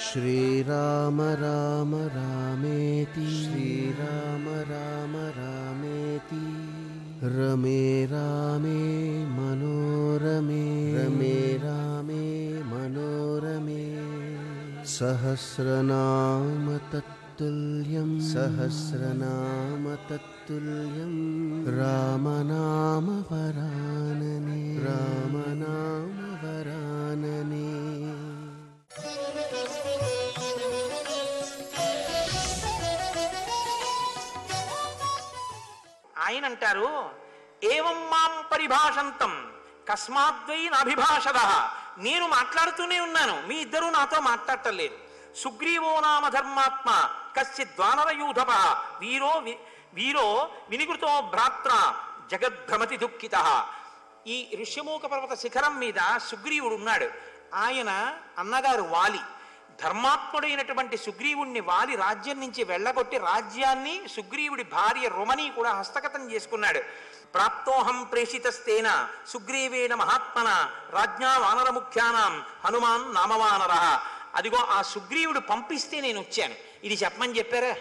श्रीराम राम रामेति श्रीराम राम रामेति रमे रामे मनोरमे रमे रामे मनोरमे सहस्रनाम तत्तुल्यं सहस्रनाम तत्तुल्यं रामनाम वरानने रामनाम वरानने ఆయన అంటారు ఏవం మాం పరిభాషంతం కస్మాద్వై నాభిభాషద నేను మాట్లాడుతూనే ఉన్నాను మీ ఇద్దరూ నాతో మాట్లాడటం లేదు సుగ్రీవో నామ ధర్మాత్మ కశ్చిత్ ద్వానరయూధప వీరో వి- వీరో వినికృతో భ్రాత్ర జగద్భ్రమతి దుఃఖిత ఈ ఋష్యమూక పర్వత శిఖరం మీద సుగ్రీవుడు ఉన్నాడు ఆయన అన్నగారు వాలి ధర్మాత్ముడైనటువంటి సుగ్రీవుణ్ణి వాలి రాజ్యం నుంచి వెళ్ళగొట్టి రాజ్యాన్ని సుగ్రీవుడి భార్య రుమని కూడా హస్తగతం చేసుకున్నాడు ప్రాప్తోహం ప్రేషితస్తేన సుగ్రీవేణ మహాత్మన రాజ్ఞా వానర ముఖ్యానాం హనుమాన్ నామవానర అదిగో ఆ సుగ్రీవుడు పంపిస్తే నేను వచ్చాను ఇది చెప్పమని చెప్పారా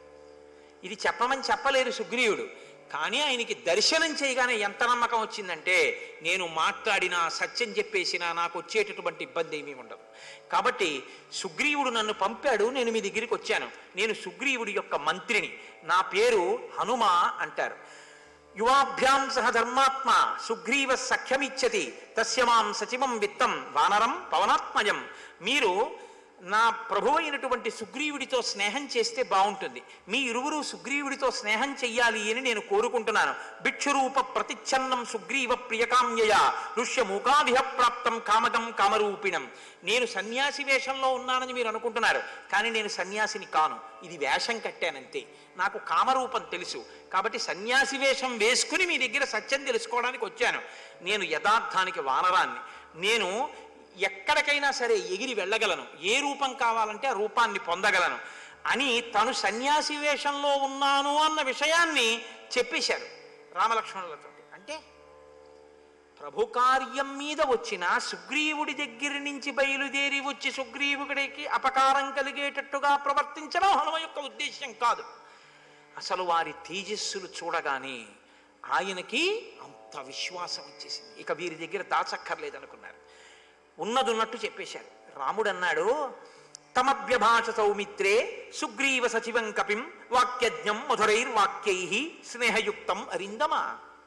ఇది చెప్పమని చెప్పలేరు సుగ్రీవుడు కానీ ఆయనకి దర్శనం చేయగానే ఎంత నమ్మకం వచ్చిందంటే నేను మాట్లాడినా సత్యం చెప్పేసినా నాకు వచ్చేటటువంటి ఇబ్బంది ఏమీ ఉండదు కాబట్టి సుగ్రీవుడు నన్ను పంపాడు నేను మీ దగ్గరికి వచ్చాను నేను సుగ్రీవుడి యొక్క మంత్రిని నా పేరు హనుమ అంటారు యువాభ్యాం సహ ధర్మాత్మ సుగ్రీవ సఖ్యమిచ్చతి తస్య మాం సచివం విత్తం వానరం పవనాత్మజం మీరు నా ప్రభు అయినటువంటి సుగ్రీవుడితో స్నేహం చేస్తే బాగుంటుంది మీ ఇరువురు సుగ్రీవుడితో స్నేహం చెయ్యాలి అని నేను కోరుకుంటున్నాను భిక్షురూప ప్రతిచ్ఛన్నం సుగ్రీవ ప్రియకామ్యయ ఋష్యమూకాదిహ ప్రాప్తం కామగం కామరూపిణం నేను సన్యాసి వేషంలో ఉన్నానని మీరు అనుకుంటున్నారు కానీ నేను సన్యాసిని కాను ఇది వేషం కట్టానంతే నాకు కామరూపం తెలుసు కాబట్టి సన్యాసి వేషం వేసుకుని మీ దగ్గర సత్యం తెలుసుకోవడానికి వచ్చాను నేను యథార్థానికి వానరాన్ని నేను ఎక్కడికైనా సరే ఎగిరి వెళ్ళగలను ఏ రూపం కావాలంటే ఆ రూపాన్ని పొందగలను అని తను సన్యాసి వేషంలో ఉన్నాను అన్న విషయాన్ని చెప్పేశారు రామలక్ష్మణులతో అంటే ప్రభు కార్యం మీద వచ్చిన సుగ్రీవుడి దగ్గర నుంచి బయలుదేరి వచ్చి సుగ్రీవుడికి అపకారం కలిగేటట్టుగా ప్రవర్తించడం హనుమ యొక్క ఉద్దేశ్యం కాదు అసలు వారి తేజస్సులు చూడగానే ఆయనకి అంత విశ్వాసం వచ్చేసింది ఇక వీరి దగ్గర దాచక్కర్లేదనుకున్నారు ఉన్నదున్నట్టు చెప్పేశారు రాముడు అన్నాడు తమభ్యభాష సౌమిత్రే సుగ్రీవ సచివం కపిం వాక్యజ్ఞం మధురైర్వాక్యై స్నేహయుక్తం అరిందమా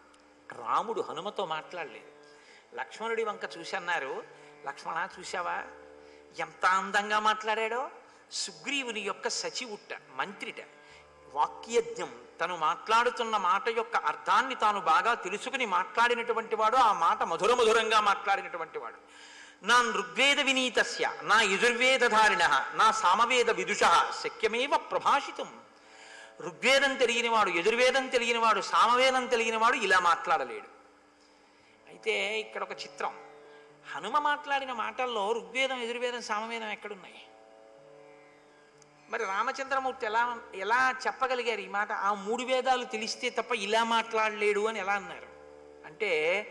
రాముడు హనుమతో మాట్లాడలేదు లక్ష్మణుడి వంక చూసన్నారు లక్ష్మణ చూశావా ఎంత అందంగా మాట్లాడాడో సుగ్రీవుని యొక్క సచివుట్ట మంత్రిట వాక్యజ్ఞం తను మాట్లాడుతున్న మాట యొక్క అర్థాన్ని తాను బాగా తెలుసుకుని మాట్లాడినటువంటి వాడు ఆ మాట మధుర మధురంగా మాట్లాడినటువంటి వాడు నా ఋగ్వేద వినీతస్య నా యజుర్వేదధారిణ నా సామవేద విదుష శక్యమేవ ప్రభాషితం ఋగ్వేదం తెలియనివాడు యజుర్వేదం తెలియనివాడు సామవేదం తెలియనివాడు ఇలా మాట్లాడలేడు అయితే ఇక్కడ ఒక చిత్రం హనుమ మాట్లాడిన మాటల్లో ఋగ్వేదం యజుర్వేదం సామవేదం ఎక్కడున్నాయి మరి రామచంద్రమూర్తి ఎలా ఎలా చెప్పగలిగారు ఈ మాట ఆ మూడు వేదాలు తెలిస్తే తప్ప ఇలా మాట్లాడలేడు అని ఎలా అన్నారు అంటే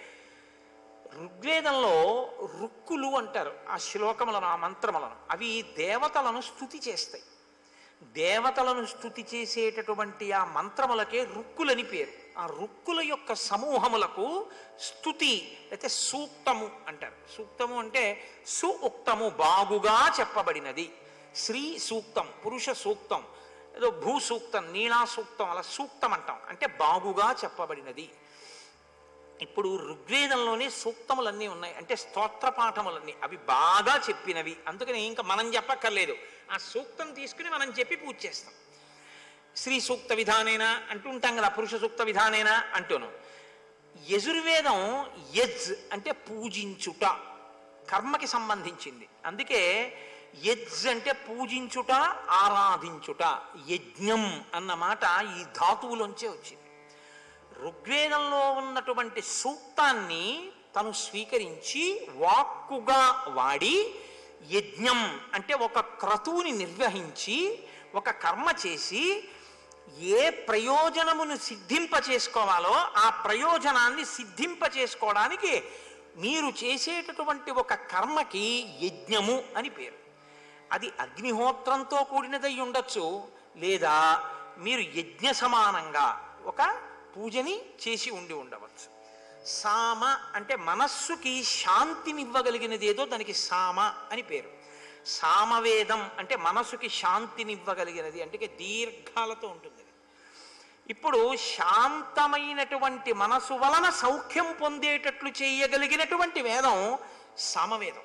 ఋగ్వేదంలో రుక్కులు అంటారు ఆ శ్లోకములను ఆ మంత్రములను అవి దేవతలను స్తుతి చేస్తాయి దేవతలను స్తుతి చేసేటటువంటి ఆ మంత్రములకే రుక్కులని పేరు ఆ రుక్కుల యొక్క సమూహములకు స్తుతి అయితే సూక్తము అంటారు సూక్తము అంటే సు ఉక్తము బాగుగా చెప్పబడినది శ్రీ సూక్తం పురుష సూక్తం ఏదో భూ సూక్తం నీళా సూక్తం అలా సూక్తం అంటాం అంటే బాగుగా చెప్పబడినది ఇప్పుడు ఋగ్వేదంలోనే సూక్తములన్నీ ఉన్నాయి అంటే స్తోత్ర పాఠములన్నీ అవి బాగా చెప్పినవి అందుకని ఇంకా మనం చెప్పక్కర్లేదు ఆ సూక్తం తీసుకుని మనం చెప్పి పూజ చేస్తాం శ్రీ సూక్త విధానేనా అంటుంటాం కదా పురుష సూక్త విధానేనా అంటూను యజుర్వేదం యజ్ అంటే పూజించుట కర్మకి సంబంధించింది అందుకే యజ్ అంటే పూజించుట ఆరాధించుట యజ్ఞం అన్న మాట ఈ ధాతువులోంచే వచ్చింది ఋగ్వేదంలో ఉన్నటువంటి సూక్తాన్ని తను స్వీకరించి వాక్కుగా వాడి యజ్ఞం అంటే ఒక క్రతువుని నిర్వహించి ఒక కర్మ చేసి ఏ ప్రయోజనమును సిద్ధింప చేసుకోవాలో ఆ ప్రయోజనాన్ని సిద్ధింప చేసుకోవడానికి మీరు చేసేటటువంటి ఒక కర్మకి యజ్ఞము అని పేరు అది అగ్నిహోత్రంతో కూడినదై ఉండొచ్చు లేదా మీరు యజ్ఞ సమానంగా ఒక పూజని చేసి ఉండి ఉండవచ్చు సామ అంటే మనస్సుకి శాంతినివ్వగలిగినది ఏదో దానికి సామ అని పేరు సామవేదం అంటే మనసుకి శాంతినివ్వగలిగినది అంటే దీర్ఘాలతో ఉంటుంది అది. ఇప్పుడు శాంతమైనటువంటి మనసు వలన సౌఖ్యం పొందేటట్లు చేయగలిగినటువంటి వేదం సామవేదం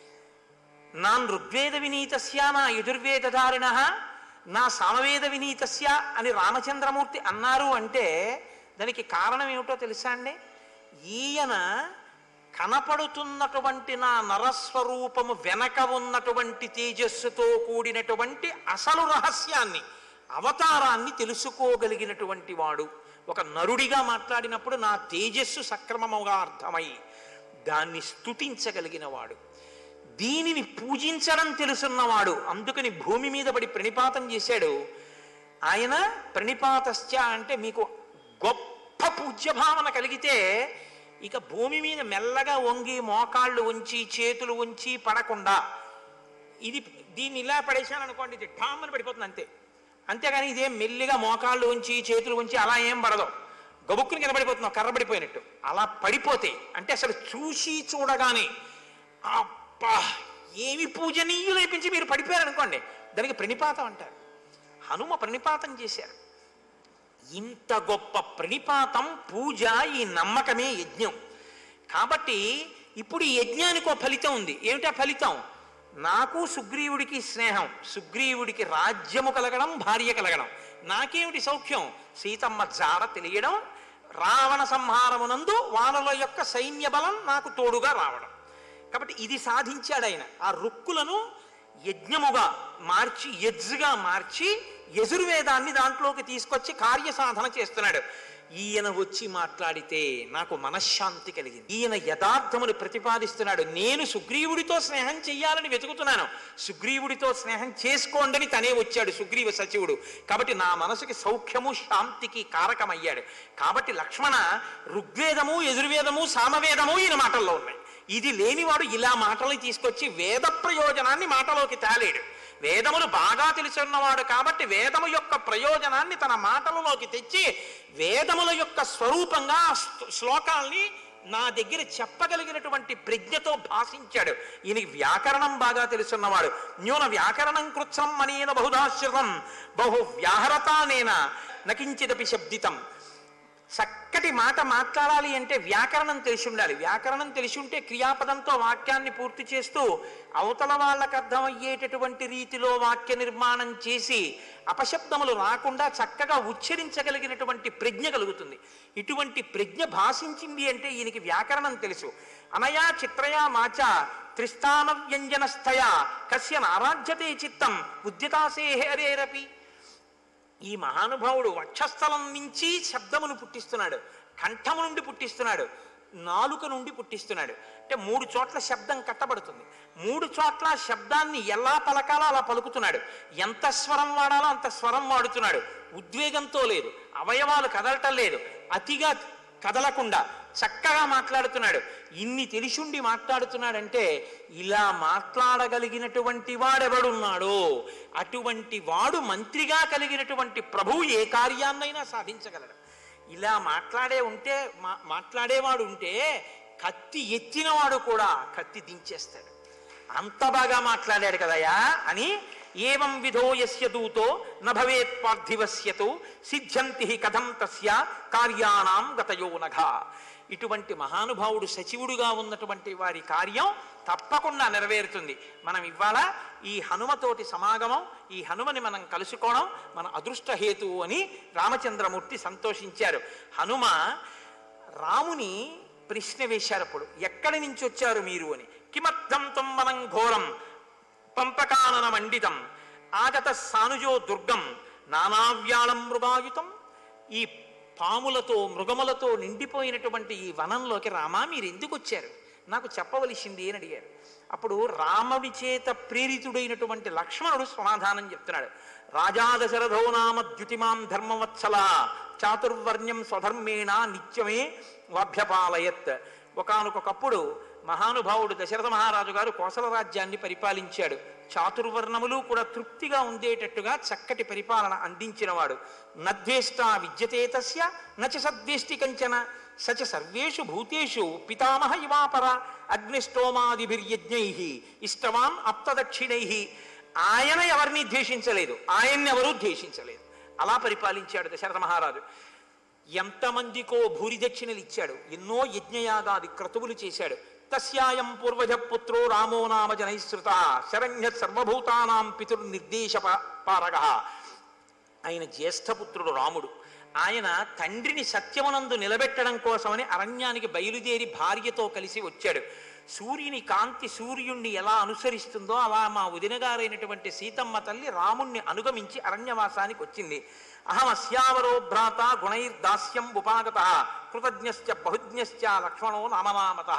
నాన్ ఋగ్వేద వినీతస్య నా యజుర్వేదధారిణ నా సామవేద వినీతస్య అని రామచంద్రమూర్తి అన్నారు అంటే దానికి కారణం ఏమిటో తెలుసా అండి ఈయన కనపడుతున్నటువంటి నా నరస్వరూపము వెనక ఉన్నటువంటి తేజస్సుతో కూడినటువంటి అసలు రహస్యాన్ని అవతారాన్ని తెలుసుకోగలిగినటువంటి వాడు ఒక నరుడిగా మాట్లాడినప్పుడు నా తేజస్సు సక్రమముగా అర్థమై దాన్ని స్తుతించగలిగిన వాడు దీనిని పూజించడం తెలుసున్నవాడు అందుకని భూమి మీద పడి ప్రణిపాతం చేశాడు ఆయన ప్రణిపాతశ్చ అంటే మీకు గొప్ప పూజ్యభావన కలిగితే ఇక భూమి మీద మెల్లగా వంగి మోకాళ్ళు ఉంచి చేతులు ఉంచి పడకుండా ఇది దీన్ని ఇలా పడేశాను అనుకోండి ఇది ఠామ్మని పడిపోతుంది అంతే అంతేగాని ఇదేం మెల్లిగా మోకాళ్ళు ఉంచి చేతులు ఉంచి అలా ఏం పడదు గబుక్కుని కింద పడిపోతున్నావు కర్ర పడిపోయినట్టు అలా పడిపోతే అంటే అసలు చూసి చూడగానే అబ్బా ఏమి పూజనీయులేపించి మీరు పడిపోయారు అనుకోండి దానికి ప్రణిపాతం అంటారు హనుమ ప్రణిపాతం చేశారు ఇంత గొప్ప ప్రణిపాతం పూజ ఈ నమ్మకమే యజ్ఞం కాబట్టి ఇప్పుడు ఈ యజ్ఞానికి ఒక ఫలితం ఉంది ఏమిటా ఫలితం నాకు సుగ్రీవుడికి స్నేహం సుగ్రీవుడికి రాజ్యము కలగడం భార్య కలగడం నాకేమిటి సౌఖ్యం సీతమ్మ జాడ తెలియడం రావణ సంహారమునందు వానల యొక్క సైన్య బలం నాకు తోడుగా రావడం కాబట్టి ఇది సాధించాడు ఆయన ఆ రుక్కులను యజ్ఞముగా మార్చి యజ్గా మార్చి యజుర్వేదాన్ని దాంట్లోకి తీసుకొచ్చి కార్యసాధన చేస్తున్నాడు ఈయన వచ్చి మాట్లాడితే నాకు మనశ్శాంతి కలిగింది ఈయన యథార్థమును ప్రతిపాదిస్తున్నాడు నేను సుగ్రీవుడితో స్నేహం చెయ్యాలని వెతుకుతున్నాను సుగ్రీవుడితో స్నేహం చేసుకోండని తనే వచ్చాడు సుగ్రీవ సచివుడు కాబట్టి నా మనసుకి సౌఖ్యము శాంతికి కారకమయ్యాడు కాబట్టి లక్ష్మణ ఋగ్వేదము యజుర్వేదము సామవేదము ఈయన మాటల్లో ఉన్నాయి ఇది లేనివాడు ఇలా మాటలు తీసుకొచ్చి వేద ప్రయోజనాన్ని మాటలోకి తేలేడు వేదములు బాగా తెలుసున్నవాడు కాబట్టి వేదము యొక్క ప్రయోజనాన్ని తన మాటలలోకి తెచ్చి వేదముల యొక్క స్వరూపంగా ఆ శ్లో- శ్లోకాల్ని నా దగ్గర చెప్పగలిగినటువంటి ప్రజ్ఞతో భాషించాడు ఈయనకి వ్యాకరణం బాగా తెలుసున్నవాడు న్యూన వ్యాకరణం కృత్సం అనేన బహుధాశ్రితం బహు వ్యాహరతానేన నకించిదపి శబ్దితం చక్కటి మాట మాట్లాడాలి అంటే వ్యాకరణం తెలిసి ఉండాలి వ్యాకరణం తెలిసి ఉంటే క్రియాపదంతో వాక్యాన్ని పూర్తి చేస్తూ అవతల వాళ్ళకు అర్థమయ్యేటటువంటి రీతిలో వాక్య నిర్మాణం చేసి అపశబ్దములు రాకుండా చక్కగా ఉచ్చరించగలిగినటువంటి ప్రజ్ఞ కలుగుతుంది ఇటువంటి ప్రజ్ఞ భాషించింది అంటే ఈయనకి వ్యాకరణం తెలుసు అనయా చిత్రయా మాచ త్రిస్థాన వ్యంజనస్థయ కస్య నారాధ్యతే చిత్తం ఉద్యతాసే హరేరపి ఈ మహానుభావుడు వక్షస్థలం నుంచి శబ్దమును పుట్టిస్తున్నాడు కంఠము నుండి పుట్టిస్తున్నాడు నాలుక నుండి పుట్టిస్తున్నాడు అంటే మూడు చోట్ల శబ్దం కట్టబడుతుంది మూడు చోట్ల శబ్దాన్ని ఎలా పలకాలో అలా పలుకుతున్నాడు ఎంత స్వరం వాడాలో అంత స్వరం వాడుతున్నాడు ఉద్వేగంతో లేదు అవయవాలు కదలటం లేదు అతిగా కదలకుండా చక్కగా మాట్లాడుతున్నాడు ఇన్ని తెలిసుండి మాట్లాడుతున్నాడంటే ఇలా మాట్లాడగలిగినటువంటి వాడెవడున్నాడో అటువంటి వాడు మంత్రిగా కలిగినటువంటి ప్రభువు ఏ కార్యాన్నైనా సాధించగలడు ఇలా మాట్లాడే ఉంటే మా- మాట్లాడేవాడు ఉంటే కత్తి ఎత్తినవాడు కూడా కత్తి దించేస్తాడు అంత బాగా మాట్లాడాడు కదయా అని ఏవం విధో యస్య దూతో నభవేత్ పార్థివస్యతు సిద్ధ్యంతి హి కథం తస్య కార్యాణం గతయో నఘ ఇటువంటి మహానుభావుడు సచివుడుగా ఉన్నటువంటి వారి కార్యం తప్పకుండా నెరవేరుతుంది మనం ఇవాళ ఈ హనుమతోటి సమాగమం ఈ హనుమని మనం కలుసుకోవడం మన అదృష్ట హేతువు అని రామచంద్రమూర్తి సంతోషించారు హనుమ రాముని ప్రశ్న వేశారు అప్పుడు ఎక్కడి నుంచి వచ్చారు మీరు అని కిమర్థం తుమ్మనం ఘోరం పంపకానన మండితం ఆగత సానుజో దుర్గం నానావ్యాళం మృగాయుతం ఈ పాములతో మృగములతో నిండిపోయినటువంటి ఈ వనంలోకి రామా మీరు ఎందుకు వచ్చారు నాకు చెప్పవలసింది అని అడిగారు అప్పుడు రాముడి చేత ప్రేరితుడైనటువంటి లక్ష్మణుడు సమాధానం చెప్తున్నాడు రాజా దశరథో నామ ద్యుతిమాం ధర్మవత్సల చాతుర్వర్ణ్యం స్వధర్మేణ నిత్యమే వాభ్యపాలయత్ ఒకనకొకప్పుడు మహానుభావుడు దశరథ మహారాజు గారు కోసల రాజ్యాన్ని పరిపాలించాడు చాతుర్వర్ణములు కూడా తృప్తిగా ఉండేటట్టుగా చక్కటి పరిపాలన అందించినవాడు నద్వేష్ట విద్యతే తస్య నచ సద్వేష్టి కంచన సచ సర్వేషు భూతేషు పితామహ ఇవాపర అగ్నిష్టోమాదిభిర్యజ్ఞై ఇష్టవాన్ అప్తదక్షిణై ఆయన ఎవరిని ద్వేషించలేదు ఆయన్ని ఎవరూ ద్వేషించలేదు అలా పరిపాలించాడు దశరథ మహారాజు ఎంతమందికో భూరి దక్షిణలు ఇచ్చాడు ఎన్నో యజ్ఞయాగాది క్రతువులు చేశాడు తస్యాయం పూర్వజ పుత్రో రామో నామ జనైశ్రుత శరణ్య సర్వభూతానాం పితుర్నిర్దేశ పారగ ఆయన జ్యేష్ఠపుత్రుడు రాముడు ఆయన తండ్రిని సత్యమునందు నిలబెట్టడం కోసమని అరణ్యానికి బయలుదేరి భార్యతో కలిసి వచ్చాడు సూర్యుని కాంతి సూర్యుణ్ణి ఎలా అనుసరిస్తుందో అలా మా వదినగారైనటువంటి సీతమ్మ తల్లి రాముణ్ణి అనుగమించి అరణ్యవాసానికి వచ్చింది అహం అస్యావరో భ్రాత గుణైర్దాస్యం ఉపాగత కృతజ్ఞశ్చ బహుజ్ఞశ్చ లక్ష్మణో నామనామత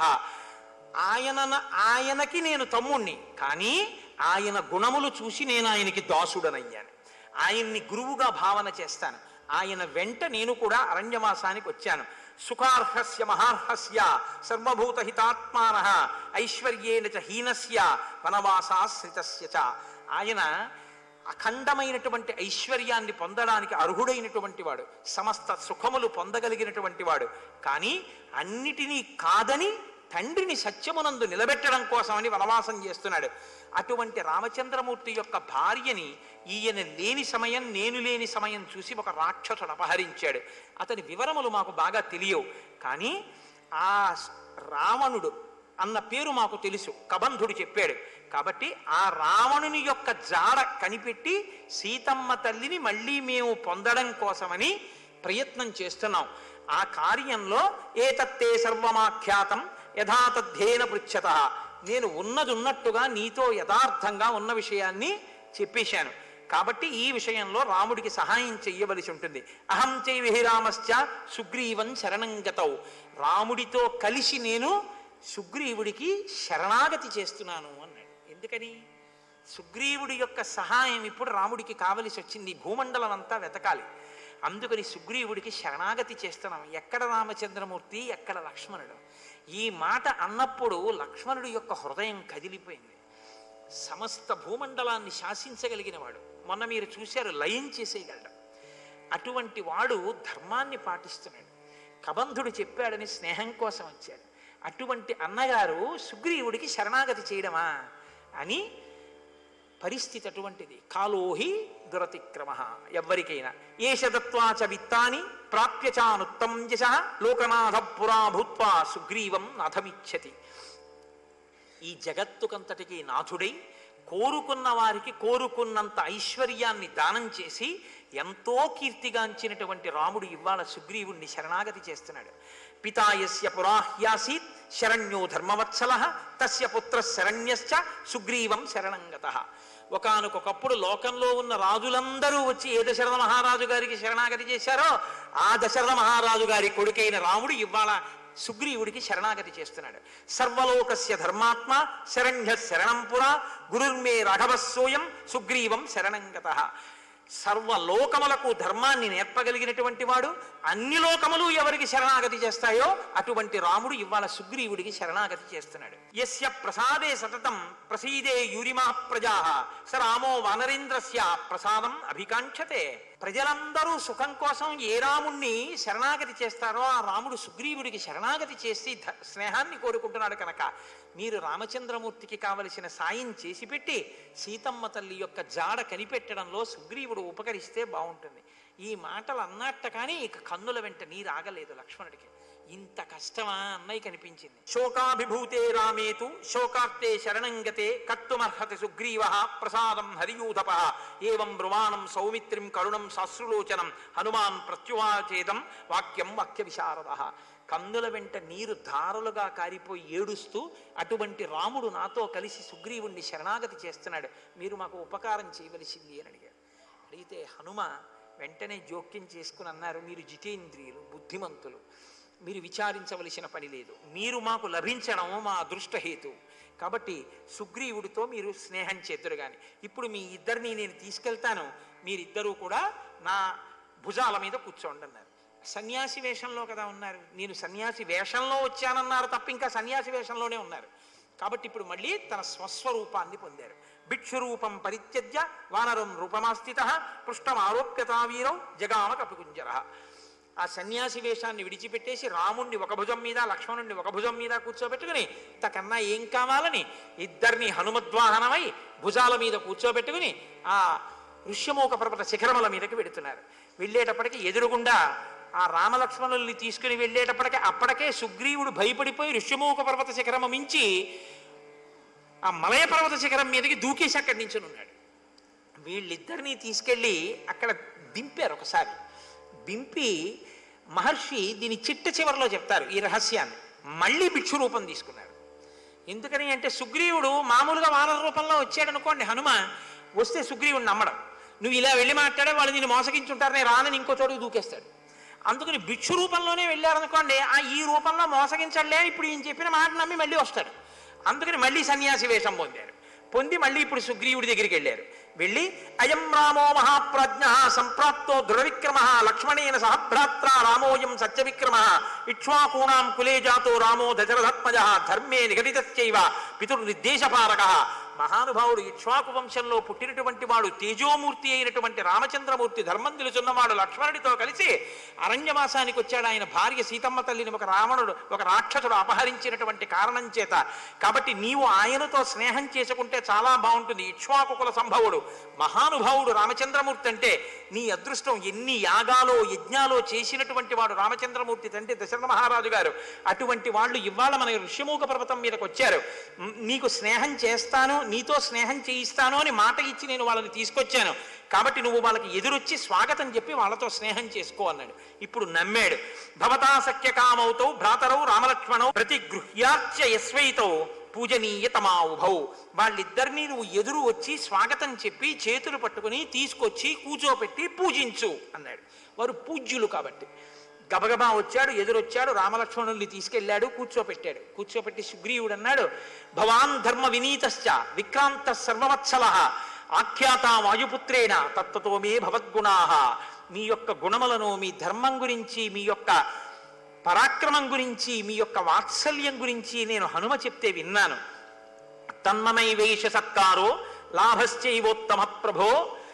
ఆయన ఆయనకి నేను తమ్ముణ్ణి కానీ ఆయన గుణములు చూసి నేను ఆయనకి దాసుడనయ్యాను ఆయన్ని గురువుగా భావన చేస్తాను ఆయన వెంట నేను కూడా అరణ్యవాసానికి వచ్చాను సుఖార్హస్య మహార్హస్య సర్వభూత హితాత్మాన ఐశ్వర్యేణ చ హీనస్య వనవాసాశ్రితస్య చ ఆయన అఖండమైనటువంటి ఐశ్వర్యాన్ని పొందడానికి అర్హుడైనటువంటి వాడు సమస్త సుఖములు పొందగలిగినటువంటి వాడు కానీ అన్నిటినీ కాదని తండ్రిని సత్యమునందు నిలబెట్టడం కోసమని వనవాసం చేస్తున్నాడు అటువంటి రామచంద్రమూర్తి యొక్క భార్యని ఈయన లేని సమయం నేను లేని సమయం చూసి ఒక రాక్షసుడు అపహరించాడు అతని వివరములు మాకు బాగా తెలియవు కానీ ఆ రావణుడు అన్న పేరు మాకు తెలుసు కబంధుడు చెప్పాడు కాబట్టి ఆ రావణుని యొక్క జాడ కనిపెట్టి సీతమ్మ తల్లిని మళ్ళీ మేము పొందడం కోసమని ప్రయత్నం చేస్తున్నాం ఆ కార్యంలో ఏతత్తే సర్వమాఖ్యాతం యథాతథ్యేన పృచ్ఛత నేను ఉన్నది ఉన్నట్టుగా నీతో యథార్థంగా ఉన్న విషయాన్ని చెప్పేశాను కాబట్టి ఈ విషయంలో రాముడికి సహాయం చెయ్యవలసి ఉంటుంది అహం చైవిహి రామశ్చ సుగ్రీవం శరణంగతౌ రాముడితో కలిసి నేను సుగ్రీవుడికి శరణాగతి చేస్తున్నాను అన్నాడు ఎందుకని సుగ్రీవుడి యొక్క సహాయం ఇప్పుడు రాముడికి కావలసి వచ్చింది భూమండలం అంతా వెతకాలి అందుకని సుగ్రీవుడికి శరణాగతి చేస్తున్నాం ఎక్కడ రామచంద్రమూర్తి ఎక్కడ లక్ష్మణుడు ఈ మాట అన్నప్పుడు లక్ష్మణుడి యొక్క హృదయం కదిలిపోయింది సమస్త భూమండలాన్ని శాసించగలిగిన వాడు మొన్న మీరు చూశారు లయం చేసేయగలడు అటువంటి వాడు ధర్మాన్ని పాటిస్తున్నాడు కబంధుడు చెప్పాడని స్నేహం కోసం వచ్చాడు అటువంటి అన్నగారు సుగ్రీవుడికి శరణాగతి చేయడమా అని పరిస్థితి అటువంటిది కాలోహి దురతిక్రమ ఎవ్వరికైనా ఏషదత్వాచ విత్తాని ప్రాప్యచానుత్తం యశ లోకనాథ పురా భూత్వా సుగ్రీవం నాథమిచ్చతి ఈ జగత్తుకంతటికి నాథుడై కోరుకున్న వారికి కోరుకున్నంత ఐశ్వర్యాన్ని దానం చేసి ఎంతో కీర్తిగాంచినటువంటి రాముడు ఇవాళ సుగ్రీవుణ్ణి శరణాగతి చేస్తున్నాడు పితాయస్య పురాహ్యాసీత్ శరణ్యో ధర్మవత్సల తస్య పుత్ర శరణ్యశ్చ సుగ్రీవం శరణంగత ఒకనకొకప్పుడు లోకంలో ఉన్న రాజులందరూ వచ్చి ఏ దశరథ మహారాజు గారికి శరణాగతి చేశారో ఆ దశరథ మహారాజు గారి కొడుకైన రాముడు ఇవాళ సుగ్రీవుడికి శరణాగతి చేస్తున్నాడు సర్వలోకస్య ధర్మాత్మ శరణ్య శరణం పురా గురుర్మే రాఘవస్సోయం సుగ్రీవం శరణంగత సర్వలోకములకు ధర్మాన్ని నేర్పగలిగినటువంటి వాడు అన్ని లోకములు ఎవరికి శరణాగతి చేస్తాయో అటువంటి రాముడు ఇవాళ సుగ్రీవుడికి శరణాగతి చేస్తున్నాడు యస్య ప్రసాదే సతతం ప్రసీదే యూరిమా ప్రజా స రామో వానరేంద్రస్య ప్రసాదం అభికాంక్షతే ప్రజలందరూ సుఖం కోసం ఏ రాముణ్ణి శరణాగతి చేస్తారో ఆ రాముడు సుగ్రీవుడికి శరణాగతి చేసి ధ- స్నేహాన్ని కోరుకుంటున్నాడు కనుక మీరు రామచంద్రమూర్తికి కావలసిన సాయం చేసి పెట్టి సీతమ్మ తల్లి యొక్క జాడ కనిపెట్టడంలో సుగ్రీవుడు ఉపకరిస్తే బాగుంటుంది ఈ మాటలు అన్నట్ట కానీ ఇక కన్నుల వెంట నీరు ఆగలేదు లక్ష్మణుడికి ఇంత కష్టమా అన్నయ్య కనిపించింది శోకాభిభూతే రామేతు శోకార్తే శరణంగతే కర్తుమర్హతి సుగ్రీవ ప్రసాదం హరియూధప ఏవం బ్రువాణం సౌమిత్రిం కరుణం శాశ్రులోచనం హనుమాన్ ప్రత్యువాచేదం వాక్యం వాక్య విశారద కన్నుల వెంట నీరు ధారలుగా కారిపోయి ఏడుస్తూ అటువంటి రాముడు నాతో కలిసి సుగ్రీవుణ్ణి శరణాగతి చేస్తున్నాడు మీరు మాకు ఉపకారం చేయవలసింది అని అడిగాడు అడిగితే హనుమ వెంటనే జోక్యం చేసుకుని అన్నారు మీరు జితేంద్రియులు బుద్ధిమంతులు మీరు విచారించవలసిన పని లేదు మీరు మాకు లభించడం మా అదృష్టహేతు కాబట్టి సుగ్రీవుడితో మీరు స్నేహం చేతురు కానీ ఇప్పుడు మీ ఇద్దరిని నేను తీసుకెళ్తాను మీరిద్దరూ కూడా నా భుజాల మీద కూర్చోండి అన్నారు సన్యాసి వేషంలో కదా ఉన్నారు నేను సన్యాసి వేషంలో వచ్చానన్నారు తప్ప ఇంకా సన్యాసి వేషంలోనే ఉన్నారు కాబట్టి ఇప్పుడు మళ్ళీ తన స్వస్వరూపాన్ని పొందారు భిక్షురూపం పరిత్యజ్య వానరం రూపమాస్థిత పృష్ఠం ఆరోప్యతావీరం జగామ కపికుంజర ఆ సన్యాసి వేషాన్ని విడిచిపెట్టేసి రాముణ్ణి ఒక భుజం మీద లక్ష్మణుణ్ణి ఒక భుజం మీద కూర్చోబెట్టుకుని తకన్నా ఏం కావాలని ఇద్దరిని హనుమద్వాహనమై భుజాల మీద కూర్చోబెట్టుకుని ఆ ఋష్యమూక పర్వత శిఖరముల మీదకి వెడుతున్నారు వెళ్ళేటప్పటికి ఎదురుగుండా ఆ రామలక్ష్మణుల్ని తీసుకుని వెళ్ళేటప్పటికి అప్పటికే సుగ్రీవుడు భయపడిపోయి ఋష్యమూక పర్వత శిఖరము మించి ఆ మలయ పర్వత శిఖరం మీదకి దూకేసి అక్కడి నుంచి ఉన్నాడు వీళ్ళిద్దరినీ తీసుకెళ్ళి అక్కడ దింపారు ఒకసారి దింపి మహర్షి దీని చిట్ట చివరిలో చెప్తారు ఈ రహస్యాన్ని మళ్ళీ భిక్షు రూపం తీసుకున్నారు ఎందుకని అంటే సుగ్రీవుడు మామూలుగా వానర రూపంలో వచ్చాడు అనుకోండి హనుమ వస్తే సుగ్రీవుడు నమ్మడం నువ్వు ఇలా వెళ్ళి మాట్లాడే వాళ్ళు నేను మోసగించుంటారు నేను రానని ఇంకో చోటుకు దూకేస్తాడు అందుకని భిక్షు రూపంలోనే వెళ్ళారనుకోండి ఆ ఈ రూపంలో మోసగించడలే అని ఇప్పుడు ఈయన చెప్పిన మాట నమ్మి మళ్ళీ వస్తాడు అందుకని మళ్ళీ సన్యాసి వేషం పొందారు పొంది మళ్ళీ ఇప్పుడు సుగ్రీవుడి దగ్గరికి వెళ్ళారు వెళ్ళి అయం రామో మహాప్రజ్ఞ సంప్రాప్తో దృఢవిక్రమ లక్ష్మణేన సహభ్రాత్ర రామోయం సత్యవిక్రమ ఇక్ష్వాకూణాం కులే జాతో రామో దశరథత్మజ ధర్మే నిగదితైవ పితుర్నిర్దేశపారక మహానుభావుడు ఇక్ష్వాకు వంశంలో పుట్టినటువంటి వాడు తేజోమూర్తి అయినటువంటి రామచంద్రమూర్తి ధర్మం తెలుసున్నవాడు లక్ష్మణుడితో కలిసి అరణ్యవాసానికి వచ్చాడు ఆయన భార్య సీతమ్మ తల్లిని ఒక రావణుడు ఒక రాక్షసుడు అపహరించినటువంటి కారణం చేత కాబట్టి నీవు ఆయనతో స్నేహం చేసుకుంటే చాలా బాగుంటుంది ఇక్ష్వాకు కుల సంభవుడు మహానుభావుడు రామచంద్రమూర్తి అంటే నీ అదృష్టం ఎన్ని యాగాలో యజ్ఞాలో చేసినటువంటి వాడు రామచంద్రమూర్తి తండ్రి దశరథ మహారాజు గారు అటువంటి వాళ్ళు ఇవాళ మన ఋష్యమూక పర్వతం మీదకి వచ్చారు మ్, నీకు స్నేహం చేస్తాను నీతో స్నేహం చేయిస్తాను అని మాట ఇచ్చి నేను వాళ్ళని తీసుకొచ్చాను కాబట్టి నువ్వు వాళ్ళకి ఎదురొచ్చి స్వాగతం చెప్పి వాళ్ళతో స్నేహం చేసుకో అన్నాడు ఇప్పుడు నమ్మాడు భవతా సఖ్యకామౌతౌ భ్రాతరౌ రామలక్ష్మణౌ ప్రతిగృహ్యార్చ యస్వైతౌ పూజనీయ తమావుభౌ వాళ్ళిద్దరినీ నువ్వు ఎదురు వచ్చి స్వాగతం చెప్పి చేతులు పట్టుకుని తీసుకొచ్చి కూర్చోపెట్టి పూజించు అన్నాడు వారు పూజ్యులు కాబట్టి గబగబా వచ్చాడు ఎదురొచ్చాడు రామలక్ష్మణుల్ని తీసుకెళ్ళాడు కూర్చోపెట్టాడు కూర్చోపెట్టి సుగ్రీవుడు అన్నాడు భవాన్ ధర్మ వినీతశ్చ విక్రాంత సర్వవత్సల ఆఖ్యాత వాయుపుత్రేణ తత్వతో మే భవద్గుణా మీ యొక్క గుణములను మీ ధర్మం గురించి మీ యొక్క పరాక్రమం గురించి మీ యొక్క వాత్సల్యం గురించి నేను హనుమ చెప్తే విన్నాను తన్మమై వేష సత్కారో లాభశ్చైవోత్తమ ప్రభో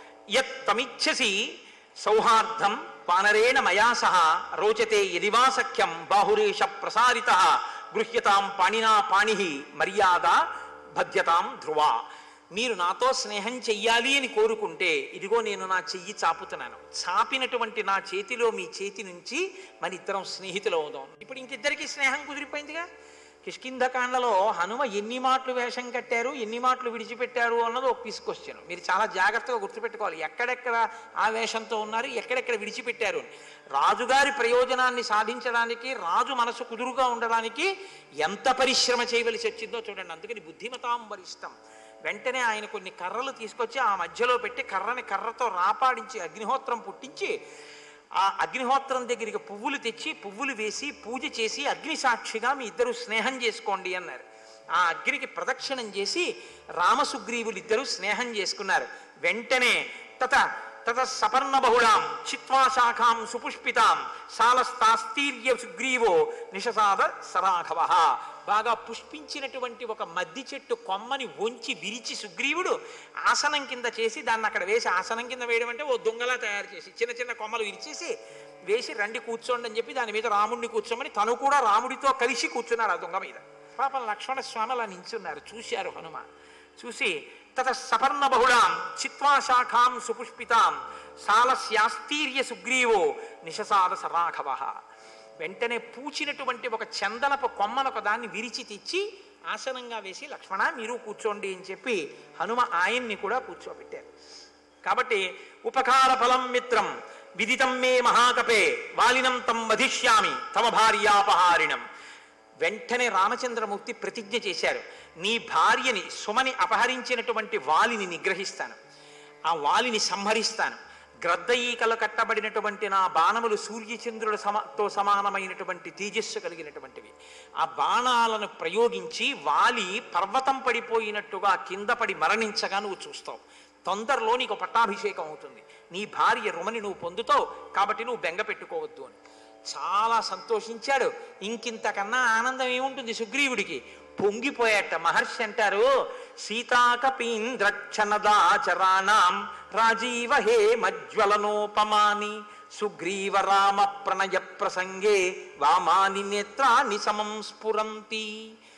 యత్తమిచ్చసి సౌహార్దం వానరేణ మయా సహ రోచతే యదివా సఖ్యం బాహురేష ప్రసారిత గృహ్యతాం పాణినా పాణి మర్యాద భద్యతాం ధ్రువా మీరు నాతో స్నేహం చెయ్యాలి అని కోరుకుంటే ఇదిగో నేను నా చెయ్యి చాపుతున్నాను చాపినటువంటి నా చేతిలో మీ చేతి నుంచి మన ఇద్దరం స్నేహితులు అవుదాం ఇప్పుడు ఇంకిద్దరికి స్నేహం కుదిరిపోయిందిగా కిష్కింధకాండలో హనుమ ఎన్ని మాటలు వేషం కట్టారు ఎన్ని మాటలు విడిచిపెట్టారు అన్నది ఒక పీస్ క్వశ్చన్ మీరు చాలా జాగ్రత్తగా గుర్తుపెట్టుకోవాలి ఎక్కడెక్కడ ఆ వేషంతో ఉన్నారు ఎక్కడెక్కడ విడిచిపెట్టారు అని. రాజుగారి ప్రయోజనాన్ని సాధించడానికి రాజు మనసు కుదురుగా ఉండడానికి ఎంత పరిశ్రమ చేయవలసి వచ్చిందో చూడండి అందుకని బుద్ధిమతాం వరిష్టం వెంటనే ఆయన కొన్ని కర్రలు తీసుకొచ్చి ఆ మధ్యలో పెట్టి కర్రని కర్రతో రాపాడించి అగ్నిహోత్రం పుట్టించి ఆ అగ్నిహోత్రం దగ్గరికి పువ్వులు తెచ్చి పువ్వులు వేసి పూజ చేసి అగ్ని సాక్షిగా మీ ఇద్దరు స్నేహం చేసుకోండి అన్నారు ఆ అగ్నికి ప్రదక్షిణం చేసి రామసుగ్రీవులు ఇద్దరు స్నేహం చేసుకున్నారు వెంటనే తత తత సపర్ణ బహుళాం చిత్వా శాఖాం సుపుష్పితాం సాలస్తాస్తీర్య సుగ్రీవో నిషసాద సరాఘవ బాగా పుష్పించినటువంటి ఒక మద్ది చెట్టు కొమ్మని వంచి విరిచి సుగ్రీవుడు ఆసనం కింద చేసి దాన్ని అక్కడ వేసి ఆసనం కింద వేయడం అంటే ఓ దొంగలా తయారు చేసి చిన్న చిన్న కొమ్మలు విరిచేసి వేసి రండి కూర్చోండి అని చెప్పి దాని మీద రాముడిని కూర్చోమని తను కూడా రాముడితో కలిసి కూర్చున్నాడు ఆ దొంగ మీద పాపం లక్ష్మణ స్వామి అలా నించున్నారు చూశారు హనుమ చూసి తత సపర్ణ బహుళాం చిత్వా శాఖాం సుపుష్పితాం సాలస్యాస్తీర్య సుగ్రీవో నిషసాద సరాఘవ వెంటనే పూచినటువంటి ఒక చందనపు కొమ్మనొక దాన్ని విరిచి తెచ్చి ఆసనంగా వేసి లక్ష్మణ మీరు కూర్చోండి అని చెప్పి హనుమ ఆయన్ని కూడా కూర్చోబెట్టారు కాబట్టి ఉపకార ఫలం మిత్రం విదితం మే మహాకపే వాలినం తం వధిష్యామి తమ భార్యాపహారిణం వెంటనే రామచంద్రమూర్తి ప్రతిజ్ఞ చేశారు నీ భార్యని సుమని అపహరించినటువంటి వాలిని నిగ్రహిస్తాను ఆ వాలిని సంహరిస్తాను గ్రద్ద ఈకలు కట్టబడినటువంటి నా బాణములు సూర్యచంద్రుల సమతో సమానమైనటువంటి తేజస్సు కలిగినటువంటివి ఆ బాణాలను ప్రయోగించి వాలి పర్వతం పడిపోయినట్టుగా కింద పడి మరణించగా నువ్వు చూస్తావు తొందరలో నీకు పట్టాభిషేకం అవుతుంది నీ భార్య రుమని నువ్వు పొందుతావు కాబట్టి నువ్వు బెంగ పెట్టుకోవద్దు అని చాలా సంతోషించాడు ఇంకింతకన్నా ఆనందం ఏముంటుంది సుగ్రీవుడికి పొంగిపోయాట మహర్షి అంటారు సీతాకపీంద్రక్షణదాచరాణం రాజీవ హే మజ్వలనోపమాని సుగ్రీవ రామ ప్రణయ ప్రసంగే వామాని నేత్రాని సమం స్ఫురంతి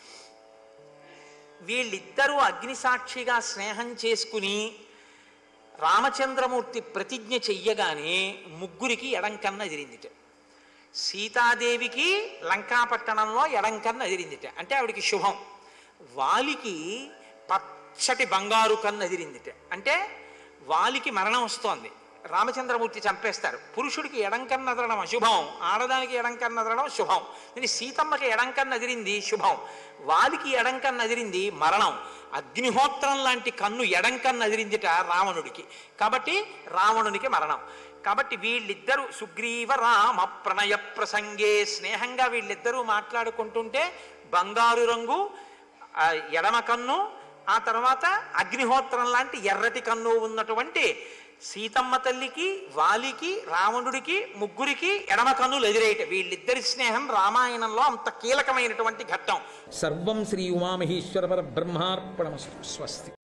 వీళ్ళిద్దరూ అగ్నిసాక్షిగా స్నేహం చేసుకుని రామచంద్రమూర్తి ప్రతిజ్ఞ చెయ్యగానే ముగ్గురికి ఎడంకన్న ఎదిరిందిట సీతాదేవికి లంకాపట్టణంలో ఎడంకన్న ఎదిరిందిట అంటే ఆవిడికి శుభం వాలికి పచ్చటి బంగారు కన్ను ఎదిరిందిట అంటే వాలికి మరణం వస్తోంది రామచంద్రమూర్తి చంపేస్తారు పురుషుడికి ఎడంకన్న ఎదరడం అశుభం ఆడదానికి ఎడంకన్న ఎదరడం శుభం కానీ సీతమ్మకి ఎడంకన్న ఎదిరింది శుభం వాలికి ఎడంకన్న ఎదిరింది మరణం అగ్నిహోత్రం లాంటి కన్ను ఎడంకన్న ఎదిరిందిట రావణుడికి కాబట్టి రావణునికి మరణం కాబట్టి వీళ్ళిద్దరూ సుగ్రీవ రామ ప్రణయ ప్రసంగే స్నేహంగా వీళ్ళిద్దరూ మాట్లాడుకుంటుంటే బంగారు రంగు ఆ ఎడమ కన్ను ఆ తర్వాత అగ్నిహోత్రం లాంటి ఎర్రటి కన్ను ఉన్నటువంటి సీతమ్మ తల్లికి వాలికి రావణుడికి ముగ్గురికి ఎడమ కన్నులు ఎదురేయట వీళ్ళిద్దరి స్నేహం రామాయణంలో అంత కీలకమైనటువంటి ఘట్టం సర్వం శ్రీ ఉమామహేశ్వర పర బ్రహ్మార్పణమస్తు స్వస్తి